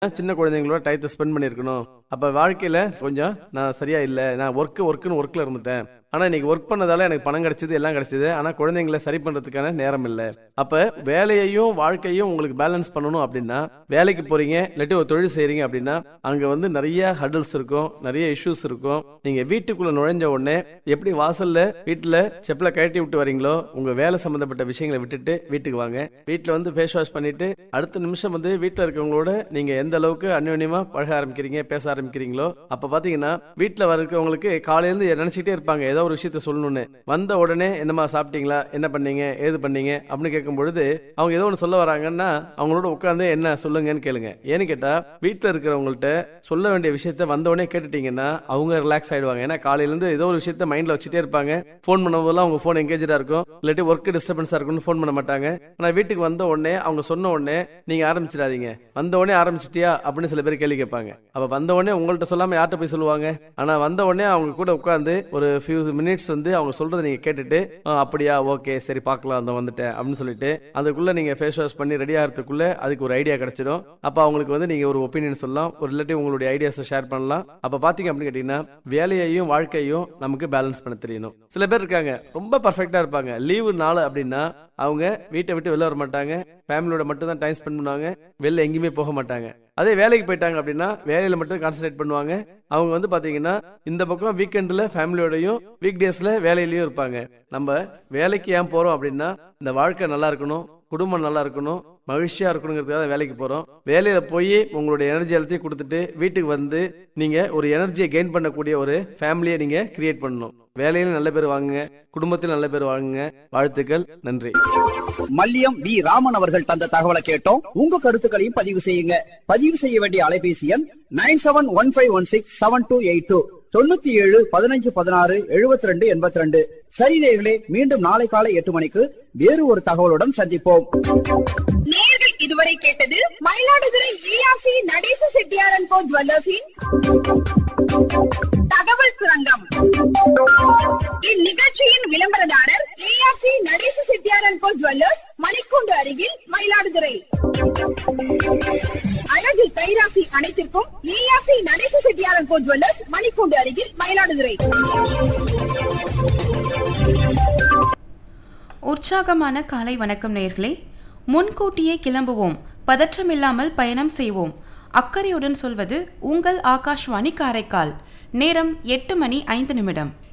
சின்ன குழந்தைங்களோட டயத்தை ஸ்பெண்ட் பண்ணியிருக்கணும் அப்ப வாழ்க்கையில கொஞ்சம் நான் சரியா இல்ல நான் ஒர்க் ஒர்க்குன்னு ஒர்க்ல இருந்துட்டேன் ஆனா இன்னைக்கு ஒர்க் பண்ணதால எனக்கு பணம் கிடைச்சது எல்லாம் கிடைச்சது ஆனா குழந்தைங்களை சரி பண்றதுக்கான நேரம் இல்ல அப்ப வேலையையும் வாழ்க்கையும் உங்களுக்கு பேலன்ஸ் பண்ணணும் அப்படின்னா வேலைக்கு போறீங்க இல்லாட்டி ஒரு தொழில் செய்றீங்க அப்படின்னா அங்க வந்து நிறைய ஹடல்ஸ் இருக்கும் நிறைய இஷ்யூஸ் இருக்கும் நீங்க வீட்டுக்குள்ள நுழைஞ்ச உடனே எப்படி வாசல்ல வீட்டுல செப்பலை கழட்டி விட்டு வரீங்களோ உங்க வேலை சம்பந்தப்பட்ட விஷயங்களை விட்டுட்டு வீட்டுக்கு வாங்க வீட்டுல வந்து ஃபேஸ் வாஷ் பண்ணிட்டு அடுத்த நிமிஷம் வந்து வீட்டுல இருக்கவங்களோட நீங்க எந்த அளவுக்கு அந்யோன்யமா பழக ஆரம்பிக்கிறீங்க பேச ஆரம்பிக்கிறீங்களோ அப்ப பாத்தீங்கன்னா வீட்டுல வரவங்களுக்கு காலையில இருந்து நினைச்சிட்டே இருப்பாங்க ஏதோ ஒரு விஷயத்த சொல்லணும்னு வந்த உடனே என்னமா சாப்பிட்டீங்களா என்ன பண்ணீங்க ஏது பண்ணீங்க அப்படின்னு கேட்கும் பொழுது அவங்க ஏதோ ஒன்று சொல்ல வராங்கன்னா அவங்களோட உட்காந்து என்ன சொல்லுங்கன்னு கேளுங்க ஏன்னு கேட்டா வீட்டுல இருக்கிறவங்கள்ட்ட சொல்ல வேண்டிய விஷயத்த வந்த உடனே கேட்டுட்டீங்கன்னா அவங்க ரிலாக்ஸ் ஆயிடுவாங்க ஏன்னா காலையில இருந்து ஏதோ ஒரு விஷயத்த மைண்ட்ல வச்சுட்டே இருப்பாங்க ஃபோன் பண்ணும்போதெல்லாம் அவங்க ஃபோன் எங்கேஜா இருக்கும் இல்லாட்டி ஒர்க் டிஸ்டர்பன்ஸா இருக்கும்னு ஃபோன் பண்ண மாட்டாங்க ஆனா வீட்டுக்கு வந்த உடனே அவங்க சொன்ன உடனே நீங்க ஆரம்பிச்சிடாதீங்க வந்த உடனே ஆரம்பிச்சிட்டியா அப்படின்னு சில பேர் கேள்வி கேட்பாங்க அப்ப வந்த உடனே உங்கள்ட்ட சொல்லாம யார்கிட்ட போய் சொல்லுவாங்க ஆனா வந்த உடனே அவங்க கூட உட்காந்து ஒரு ஃபியூ மினிட்ஸ் வந்து அவங்க சொல்றதை நீங்க கேட்டுட்டு "ஆ, அப்படியா ஓகே சரி பார்க்கலாம் அந்த வந்துட்டேன் அப்படின்னு சொல்லிட்டு அதுக்குள்ள நீங்க ஃபேஸ் வாஷ் பண்ணி ரெடி ஆகிறதுக்குள்ள அதுக்கு ஒரு ஐடியா கிடைச்சிடும் அப்ப அவங்களுக்கு வந்து நீங்க ஒரு ஒப்பீனியன் சொல்லலாம் ஒரு ரிலேட்டிவ் உங்களுடைய ஐடியாஸை ஷேர் பண்ணலாம் அப்ப பாத்தீங்க அப்படின்னு கேட்டீங்கன்னா வேலையையும் வாழ்க்கையும் நமக்கு பேலன்ஸ் பண்ண தெரியணும் சில பேர் இருக்காங்க ரொம்ப பர்ஃபெக்டா இருப்பாங்க லீவு நாள் அப்படின்னா அவங்க வீட்டை விட்டு வெளில வர மாட்டாங்க ஃபேமிலியோட மட்டும் தான் டைம் ஸ்பெண்ட் பண்ணுவாங்க வெளில எங்கேயுமே போக மாட்டாங்க அதே வேலைக்கு போயிட்டாங்க அப்படின்னா வேலையில மட்டும் கான்சென்ட்ரேட் பண்ணுவாங்க அவங்க வந்து பாத்தீங்கன்னா இந்த பக்கம் வீக்கெண்ட்ல ஃபேமிலியோடயும் வீக் டேஸ்ல வேலையிலயும் இருப்பாங்க நம்ம வேலைக்கு ஏன் போறோம் அப்படின்னா இந்த வாழ்க்கை நல்லா இருக்கணும் குடும்பம் நல்லா இருக்கணும் மகிழ்ச்சியா இருக்கணுங்கிறதுக்காக தான் வேலைக்கு போறோம் வேலையில போய் உங்களுடைய எனர்ஜி எல்லாத்தையும் கொடுத்துட்டு வீட்டுக்கு வந்து நீங்க ஒரு எனர்ஜியை கெயின் பண்ணக்கூடிய ஒரு ஃபேமிலியை நீங்க கிரியேட் பண்ணணும் வேலையில நல்ல பேர் வாங்குங்க குடும்பத்தில் நல்ல பேர் வாங்குங்க வாழ்த்துக்கள் நன்றி மல்லியம் வி ராமன் அவர்கள் தந்த தகவலை கேட்டோம் உங்க கருத்துக்களையும் பதிவு செய்யுங்க பதிவு செய்ய வேண்டிய அலைபேசி எண் nine seven one five one six seven two eight two தொண்ணூத்தி ஏழு பதினஞ்சு பதினாறு எழுபத்தி ரெண்டு எண்பத்தி ரெண்டு சரி நேயர்களே மீண்டும் நாளை காலை எட்டு மணிக்கு வேறு ஒரு தகவலுடன் சந்திப்போம் நேர்கள் இதுவரை கேட்டது மயிலாடுதுறை ஜிஆர்சி நடேச செட்டியாரன் கோ ஜுவல்லர்ஸின் தகவல் சுரங்கம் இந்நிகழ்ச்சியின் விளம்பரதாரர் ஏஆர்சி நடேச செட்டியாரன் கோ ஜுவல்லர்ஸ் மணிக்கூண்டு அருகில் மயிலாடுதுறை அழகு கைராசி அனைத்திற்கும் ஏஆர்சி நடேச செட்டியாரன் கோ ஜுவல்லர்ஸ் மணிக்கூண்டு அருகில் மயிலாடுதுறை உற்சாகமான காலை வணக்கம் நேயர்களே முன்கூட்டியே கிளம்புவோம் பதற்றமில்லாமல் பயணம் செய்வோம் அக்கறையுடன் சொல்வது உங்கள் ஆகாஷ்வாணி காரைக்கால் நேரம் எட்டு மணி ஐந்து நிமிடம்